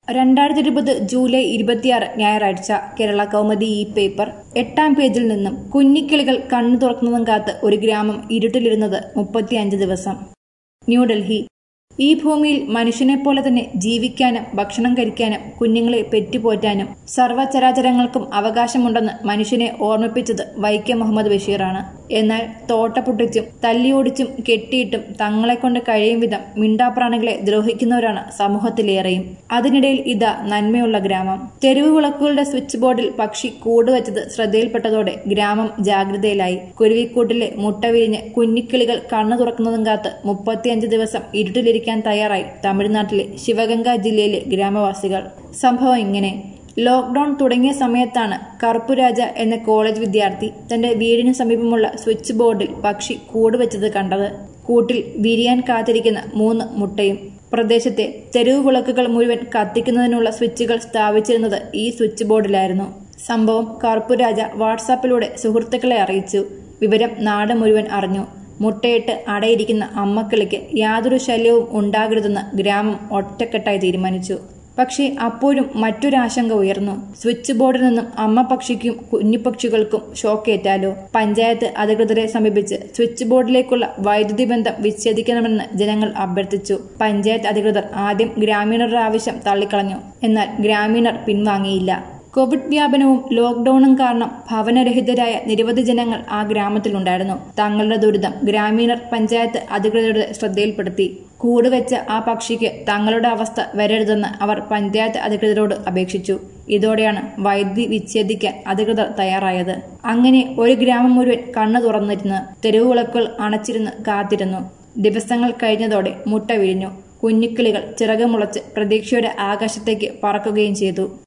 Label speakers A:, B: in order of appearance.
A: രണ്ടായിരത്തി ഇരുപത് ജൂലൈ ഇരുപത്തിയാറ് ഞായറാഴ്ച കേരള കൗമുദി ഈ പേപ്പർ എട്ടാം പേജിൽ നിന്നും കുഞ്ഞിക്കിളികൾ കണ്ണു തുറക്കുന്നതും കാത്ത് ഒരു ഗ്രാമം ഇരുട്ടിലിരുന്നത് മുപ്പത്തിയഞ്ച് ദിവസം ന്യൂഡൽഹി ഈ ഭൂമിയിൽ മനുഷ്യനെപ്പോലെ തന്നെ ജീവിക്കാനും ഭക്ഷണം കഴിക്കാനും കുഞ്ഞുങ്ങളെ പെറ്റുപോറ്റാനും സർവ്വചരാചരങ്ങൾക്കും അവകാശമുണ്ടെന്ന് മനുഷ്യനെ ഓർമ്മിപ്പിച്ചത് വൈക്കം മുഹമ്മദ് ബഷീറാണ് എന്നാൽ തോട്ട പൊട്ടിച്ചും തല്ലിയോടിച്ചും കെട്ടിയിട്ടും തങ്ങളെക്കൊണ്ട് കഴിയും വിധം മിണ്ടാപ്രാണികളെ ദ്രോഹിക്കുന്നവരാണ് സമൂഹത്തിലേറെയും അതിനിടയിൽ ഇതാ നന്മയുള്ള ഗ്രാമം തെരുവ് വിളക്കുകളുടെ സ്വിച്ച് ബോർഡിൽ പക്ഷി കൂടുവച്ചത് ശ്രദ്ധയിൽപ്പെട്ടതോടെ ഗ്രാമം ജാഗ്രതയിലായി കുരുവിക്കൂട്ടിലെ മുട്ട വിരിഞ്ഞ് കുഞ്ഞിക്കിളികൾ കണ്ണു തുറക്കുന്നതും കാത്ത് മുപ്പത്തിയഞ്ച് ദിവസം ഇരുട്ടിലിരിക്കാൻ തയ്യാറായി തമിഴ്നാട്ടിലെ ശിവഗംഗ ജില്ലയിലെ ഗ്രാമവാസികൾ സംഭവം ഇങ്ങനെ ലോക്ക്ഡൌൺ തുടങ്ങിയ സമയത്താണ് കറുപ്പുരാജ എന്ന കോളേജ് വിദ്യാർത്ഥി തന്റെ വീടിന് സമീപമുള്ള സ്വിച്ച് ബോർഡിൽ പക്ഷി കൂടുവച്ചത് കണ്ടത് കൂട്ടിൽ വിരിയാൻ കാത്തിരിക്കുന്ന മൂന്ന് മുട്ടയും പ്രദേശത്തെ തെരുവ് വിളക്കുകൾ മുഴുവൻ കത്തിക്കുന്നതിനുള്ള സ്വിച്ചുകൾ സ്ഥാപിച്ചിരുന്നത് ഈ സ്വിച്ച് ബോർഡിലായിരുന്നു സംഭവം കറുപ്പുരാജ വാട്സാപ്പിലൂടെ സുഹൃത്തുക്കളെ അറിയിച്ചു വിവരം നാട് മുഴുവൻ അറിഞ്ഞു മുട്ടയിട്ട് അടയിരിക്കുന്ന അമ്മക്കിളിക്ക് യാതൊരു ശല്യവും ഉണ്ടാകരുതെന്ന് ഗ്രാമം ഒറ്റക്കെട്ടായി തീരുമാനിച്ചു പക്ഷേ അപ്പോഴും മറ്റൊരാശങ്ക ഉയർന്നു സ്വിച്ച് ബോർഡിൽ നിന്നും അമ്മ പക്ഷിക്കും കുഞ്ഞിപ്പക്ഷികൾക്കും ഷോക്കേറ്റാലോ പഞ്ചായത്ത് അധികൃതരെ സമീപിച്ച് സ്വിച്ച് ബോർഡിലേക്കുള്ള വൈദ്യുതി ബന്ധം വിച്ഛേദിക്കണമെന്ന് ജനങ്ങൾ അഭ്യർത്ഥിച്ചു പഞ്ചായത്ത് അധികൃതർ ആദ്യം ഗ്രാമീണരുടെ ആവശ്യം തള്ളിക്കളഞ്ഞു എന്നാൽ ഗ്രാമീണർ പിൻവാങ്ങിയില്ല കോവിഡ് വ്യാപനവും ലോക്ഡൌണും കാരണം ഭവനരഹിതരായ നിരവധി ജനങ്ങൾ ആ ഗ്രാമത്തിലുണ്ടായിരുന്നു തങ്ങളുടെ ദുരിതം ഗ്രാമീണർ പഞ്ചായത്ത് അധികൃതരുടെ ശ്രദ്ധയിൽപ്പെടുത്തി കൂടുവെച്ച ആ പക്ഷിക്ക് തങ്ങളുടെ അവസ്ഥ വരരുതെന്ന് അവർ പഞ്ചായത്ത് അധികൃതരോട് അപേക്ഷിച്ചു ഇതോടെയാണ് വൈദ്യുതി വിച്ഛേദിക്കാൻ അധികൃതർ തയ്യാറായത് അങ്ങനെ ഒരു ഗ്രാമം മുഴുവൻ കണ്ണു തുറന്നിരുന്ന് തെരുവ് വിളക്കുകൾ അണച്ചിരുന്ന് കാത്തിരുന്നു ദിവസങ്ങൾ കഴിഞ്ഞതോടെ മുട്ട വിരിഞ്ഞു കുഞ്ഞിക്കിളികൾ ചിറകുമുളച്ച് പ്രതീക്ഷയുടെ ആകാശത്തേക്ക് പറക്കുകയും ചെയ്തു